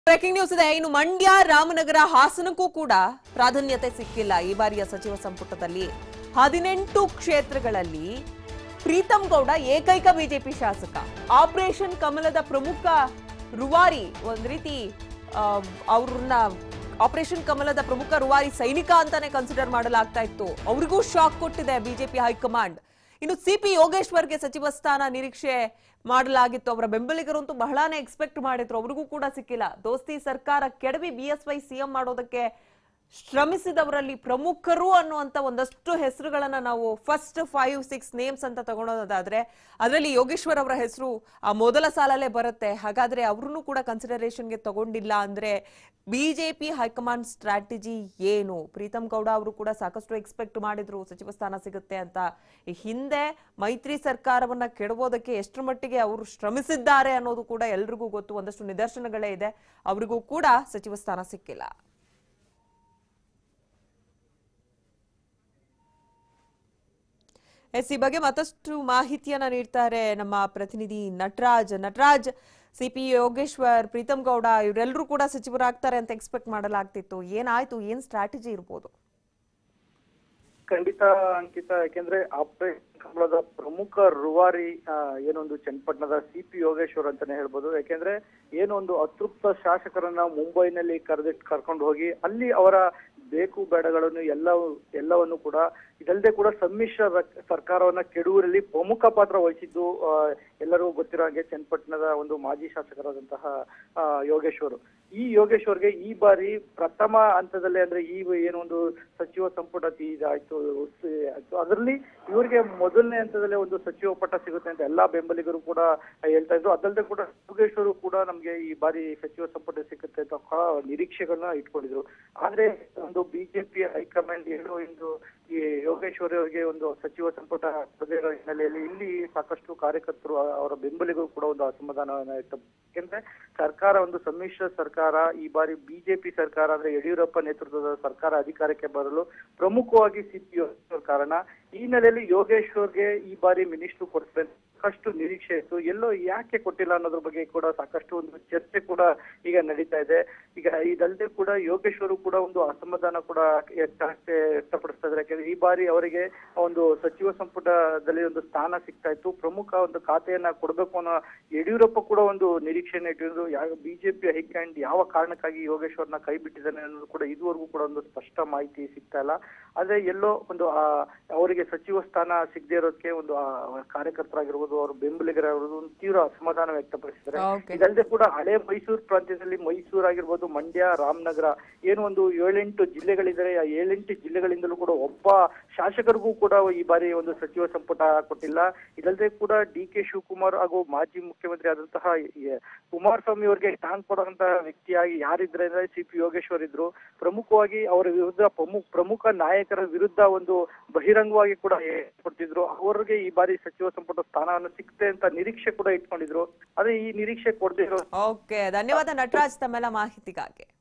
Breaking news ಇದೆ ಇನ್ನು ಮಂಡ್ಯ ರಾಮನಗರ ಹಾಸನಕ್ಕೂ ಕೂಡ ಪ್ರಾಧಾನ್ಯತೆ ಸಿಕ್ಕಿಲ್ಲ ಈ ಬಾರಿಯ ಸಚಿವ ಸಂಪುಟದಲ್ಲಿ ಹದಿನೆಂಟು ಕ್ಷೇತ್ರಗಳಲ್ಲಿ ಪ್ರೀತಂ ಗೌಡ ಏಕೈಕ ಬಿಜೆಪಿ ಶಾಸಕ ಆಪರೇಷನ್ ಕಮಲದ ಪ್ರಮುಖ ರೂವಾರಿ ಒಂದ್ ರೀತಿ ಆ, ಅವ್ರನ್ನ ಆಪರೇಷನ್ ಕಮಲದ ಪ್ರಮುಖ ರೂವಾರಿ ಸೈನಿಕ ಅಂತಾನೆ ಕನ್ಸಿಡರ್ ಮಾಡಲಾಗ್ತಾ ಇತ್ತು ಅವ್ರಿಗೂ ಶಾಕ್ ಕೊಟ್ಟಿದೆ ಬಿಜೆಪಿ ಹೈಕಮಾಂಡ್ ಇನ್ನು ಸಿಪಿ ಯೋಗೇಶ್ವರ್ಗೆ ಸಚಿವ ಸ್ಥಾನ ನಿರೀಕ್ಷೆ ಮಾಡಲಾಗಿತ್ತು ಅವರ ಬೆಂಬಲಿಗರಂತೂ ಬಹಳಾನೇ ಎಕ್ಸ್ಪೆಕ್ಟ್ ಮಾಡಿದ್ರು ಅವ್ರಿಗೂ ಕೂಡ ಸಿಕ್ಕಿಲ್ಲ ದೋಸ್ತಿ ಸರ್ಕಾರ ಕೆಡವಿ ಬಿ ಎಸ್ ವೈ ಸಿಎಂ ಮಾಡೋದಕ್ಕೆ ಶ್ರಮಿಸಿದವರಲ್ಲಿ ಪ್ರಮುಖರು ಅನ್ನುವಂತ ಒಂದಷ್ಟು ಹೆಸರುಗಳನ್ನ ನಾವು ಫಸ್ಟ್ ಫೈವ್ ಸಿಕ್ಸ್ ನೇಮ್ಸ್ ಅಂತ ತಗೊಳೋದಾದ್ರೆ ಅದರಲ್ಲಿ ಯೋಗೇಶ್ವರ್ ಅವರ ಹೆಸರು ಆ ಮೊದಲ ಸಾಲಲ್ಲೇ ಬರುತ್ತೆ ಹಾಗಾದ್ರೆ ಅವ್ರನ್ನೂ ಕೂಡ ಕನ್ಸಿಡರೇಷನ್ಗೆ ತಗೊಂಡಿಲ್ಲ ಅಂದ್ರೆ ಬಿಜೆಪಿ ಹೈಕಮಾಂಡ್ ಸ್ಟ್ರಾಟಜಿ ಏನು ಪ್ರೀತಮ್ ಗೌಡ ಅವರು ಕೂಡ ಸಾಕಷ್ಟು ಎಕ್ಸ್ಪೆಕ್ಟ್ ಮಾಡಿದ್ರು ಸಚಿವ ಸ್ಥಾನ ಸಿಗುತ್ತೆ ಅಂತ ಈ ಹಿಂದೆ ಮೈತ್ರಿ ಸರ್ಕಾರವನ್ನ ಕೆಡವೋದಕ್ಕೆ ಎಷ್ಟರ ಮಟ್ಟಿಗೆ ಅವರು ಶ್ರಮಿಸಿದ್ದಾರೆ ಅನ್ನೋದು ಕೂಡ ಎಲ್ರಿಗೂ ಗೊತ್ತು ಒಂದಷ್ಟು ನಿದರ್ಶನಗಳೇ ಇದೆ ಅವರಿಗೂ ಕೂಡ ಸಚಿವ ಸ್ಥಾನ ಸಿಕ್ಕಿಲ್ಲ ಎಸ್ ಈ ಬಗ್ಗೆ ಮತ್ತಷ್ಟು ಮಾಹಿತಿಯನ್ನ ನೀಡ್ತಾರೆ ನಮ್ಮ ಪ್ರತಿನಿಧಿ ನಟರಾಜ್ ನಟರಾಜ್ ಸಿಪಿ ಯೋಗೇಶ್ವರ್ ಪ್ರೀತಮ್ ಗೌಡ ಇವರೆಲ್ಲರೂ ಕೂಡ ಸಚಿವರಾಗ್ತಾರೆ ಅಂತ ಎಕ್ಸ್ಪೆಕ್ಟ್ ಮಾಡಲಾಗ್ತಿತ್ತು ಏನಾಯ್ತು ಏನ್ ಸ್ಟ್ರಾಟಜಿ ಇರ್ಬೋದು ಖಂಡಿತ ಅಂಕಿತ ಯಾಕೆಂದ್ರೆ ಆಪರೇಷನ್ ಕಮಲದ ಪ್ರಮುಖ ರೂವಾರಿ ಆ, ಏನೊಂದು ಚನ್ನಪಟ್ಟಣದ ಸಿ ಪಿ ಯೋಗೇಶ್ವರ್ ಅಂತಾನೆ ಹೇಳ್ಬೋದು ಯಾಕೆಂದ್ರೆ ಏನೊಂದು ಅತೃಪ್ತ ಶಾಸಕರನ್ನ ಮುಂಬೈನಲ್ಲಿ ಕರೆದಿಟ್ಟು ಕರ್ಕೊಂಡು ಹೋಗಿ ಅಲ್ಲಿ ಅವರ ಬೇಕು ಬೇಡಗಳನ್ನು ಎಲ್ಲವೂ ಎಲ್ಲವನ್ನು ಕೂಡ ಇದಲ್ಲದೆ ಕೂಡ ಸಮ್ಮಿಶ್ರ ರಕ್- ಸರ್ಕಾರವನ್ನ ಕೆಡುವರಲ್ಲಿ ಪ್ರಮುಖ ಪಾತ್ರ ವಹಿಸಿದ್ದು ಆ, ಎಲ್ಲರಿಗೂ ಗೊತ್ತಿರೋ ಹಾಗೆ ಚನ್ನಪಟ್ಟಣದ ಒಂದು ಮಾಜಿ ಶಾಸಕರಾದಂತಹ ಆ, ಯೋಗೇಶ್ವರು ಈ ಯೋಗೇಶ್ವರ್ಗೆ ಈ ಬಾರಿ ಪ್ರಥಮ ಹಂತದಲ್ಲಿ ಅಂದ್ರೆ ಈ ಏನೊಂದು ಸಚಿವ ಸಂಪುಟ ತಿ- ಇದಾಯ್ತು ಆಯ್ತು ಅದರಲ್ಲಿ ಇವರಿಗೆ ಮೊದಲನೇ ಹಂತದಲ್ಲೇ ಒಂದು ಸಚಿವ ಪಟ್ಟ ಸಿಗುತ್ತೆ ಅಂತ ಎಲ್ಲಾ ಬೆಂಬಲಿಗರು ಕೂಡ ಹೇಳ್ತಾ ಇದ್ರು ಅದಲ್ಲದೆ ಕೂಡ ಯೋಗೇಶ್ವರು ಕೂಡ ನಮ್ಗೆ ಈ ಬಾರಿ ಸಚಿವ ಸಂಪುಟ ಸಿಗುತ್ತೆ ಅಂತ ಬಹಳ ನಿರೀಕ್ಷೆಗಳನ್ನ ಇಟ್ಕೊಂಡಿದ್ರು ಆದ್ರೆ ಒಂದು ಬಿಜೆಪಿ ಹೈಕಮಾಂಡ್ ಏನು ಇಂದು ಈ ಯೋಗೇಶ್ವರಿ ಅವರಿಗೆ ಒಂದು ಸಚಿವ ಸಂಪುಟ ಕೊಡದೇ ಇರೋ ಹಿನ್ನೆಲೆಯಲ್ಲಿ ಇಲ್ಲಿ ಸಾಕಷ್ಟು ಕಾರ್ಯಕರ್ತರು ಅ- ಅವರ ಬೆಂಬಲಿಗರು ಕೂಡ ಒಂದು ಅಸಮಾಧಾನವನ್ನ ವ್ಯಕ್ತ ಯಾಕೆಂದ್ರೆ ಸರ್ಕಾರ ಒಂದು ಸಮ್ಮಿಶ್ರ ಸರ್ಕಾರ ಈ ಬಾರಿ ಬಿಜೆಪಿ ಸರ್ಕಾರ ಅಂದ್ರೆ ಯಡಿಯೂರಪ್ಪ ನೇತೃತ್ವದ ಸರ್ಕಾರ ಅಧಿಕಾರಕ್ಕೆ ಬರಲು ಪ್ರಮುಖವಾಗಿ ಸಿಪಿ ಕಾರಣ ಈ ಹಿನ್ನೆಲೆಯಲ್ಲಿ ಯೋಗೇಶ್ವರ್ಗೆ ಈ ಬಾರಿ ಮಿನಿಸ್ಟ್ರು ಕೊಡ್ತಾರೆ ಸಾಕಷ್ಟು ನಿರೀಕ್ಷೆ ಇತ್ತು ಎಲ್ಲೋ ಯಾಕೆ ಕೊಟ್ಟಿಲ್ಲ ಅನ್ನೋದ್ರ ಬಗ್ಗೆ ಕೂಡ ಸಾಕಷ್ಟು ಒಂದು ಚರ್ಚೆ ಕೂಡ ಈಗ ನಡೀತಾ ಇದೆ ಈಗ ಇದಲ್ಲದೆ ಕೂಡ ಯೋಗೇಶ್ವರು ಕೂಡ ಒಂದು ಅಸಮಾಧಾನ ಕೂಡ ವ್ಯಕ್ತ- ವ್ಯಕ್ತಪಡಿಸ್ತಾ ಇದ್ದಾರೆ ಯಾಕಂದ್ರೆ ಈ ಬಾರಿ ಅವರಿಗೆ ಒಂದು ಸಚಿವ ಸಂಪುಟದಲ್ಲಿ ಒಂದು ಸ್ಥಾನ ಸಿಗ್ತಾ ಇತ್ತು ಪ್ರಮುಖ ಒಂದು ಖಾತೆಯನ್ನ ಕೊಡಬೇಕು ಅನ್ನೋ ಯಡಿಯೂರಪ್ಪ ಕೂಡ ಒಂದು ನಿರೀಕ್ಷೆಯನ್ನ ಇಟ್ಟಿದ್ರು ಯಾವ ಬಿಜೆಪಿ ಹೈಕಮಾಂಡ್ ಯಾವ ಕಾರಣಕ್ಕಾಗಿ ಯೋಗೇಶ್ವರ್ನ ಕೈ ಬಿಟ್ಟಿದ್ದಾನೆ ಅನ್ನೋದು ಕೂಡ ಇದುವರೆಗೂ ಕೂಡ ಒಂದು ಸ್ಪಷ್ಟ ಮಾಹಿತಿ ಸಿಗ್ತಾ ಇಲ್ಲ ಆದ್ರೆ ಎಲ್ಲೋ ಒಂದು ಆ, ಅವರಿಗೆ ಸಚಿವ ಸ್ಥಾನ ಸಿಗದೆ ಇರೋದಕ್ಕೆ ಒಂದು ಆ, ಕಾರ್ಯಕರ್ತರಾಗಿರ್ಬೋದು ಅವ್ರ ಬೆಂಬಲಿಗರಾಗಿರ್ಬೋದು ಒಂದು ತೀವ್ರ ಅಸಮಾಧಾನ ವ್ಯಕ್ತಪಡಿಸಿದ್ದಾರೆ Okay. ಇದಲ್ಲದೆ ಕೂಡ ಹಳೆ ಮೈಸೂರು ಪ್ರಾಂತ್ಯದಲ್ಲಿ ಮೈಸೂರು ಆಗಿರ್ಬೋದು ಮಂಡ್ಯ ರಾಮನಗರ ಏನು ಒಂದು ಏಳೆಂಟು ಜಿಲ್ಲೆಗಳಿದ್ದಾರೆ ಆ ಏಳೆಂಟು ಜಿಲ್ಲೆಗಳಿಂದಲೂ ಕೂಡ ಒಬ್ಬ ಶಾಸಕರಿಗೂ ಕೂಡ ಈ ಬಾರಿ ಒಂದು ಸಚಿವ ಸಂಪುಟ ಕೊಟ್ಟಿಲ್ಲ ಇದಲ್ಲದೆ ಕೂಡ ಡಿ ಕೆ ಶಿವಕುಮಾರ್ ಹಾಗೂ ಮಾಜಿ ಮುಖ್ಯಮಂತ್ರಿ ಆದಂತಹ ಈ ಕುಮಾರಸ್ವಾಮಿ ಅವರಿಗೆ ಟಾಂಗ್ ಕೊಡುವಂತ ವ್ಯಕ್ತಿಯಾಗಿ ಯಾರಿದ್ರೆ ಅಂದ್ರೆ ಸಿ ಪಿ ಯೋಗೇಶ್ವರ್ ಇದ್ರು ಪ್ರಮುಖವಾಗಿ ಅವರ ವಿರುದ್ಧ ಪ್ರಮುಖ ಪ್ರಮುಖ ನಾಯಕರ ವಿರುದ್ಧ ಒಂದು ಬಹಿರಂಗವಾಗಿ ಕೂಡ ಕೊಡ್ತಿದ್ರು ಅವರಿಗೆ ಈ ಬಾರಿ ಸಚಿವ ಸಂಪುಟ ಸ್ಥಾನವನ್ನು ಸಿಕ್ತೆ ಅಂತ ನಿರೀಕ್ಷೆ ಕೂಡ ಇಟ್ಕೊಂಡಿದ್ರು ಆದ್ರೆ ಈ ನಿರೀಕ್ಷೆ ಕೊಡದೇ ಇರೋ ಓಕೆ ಧನ್ಯವಾದ ನಟರಾಜ್ ತಮ್ಮೆಲ್ಲ ಮಾಹಿತಿಗಾಗಿ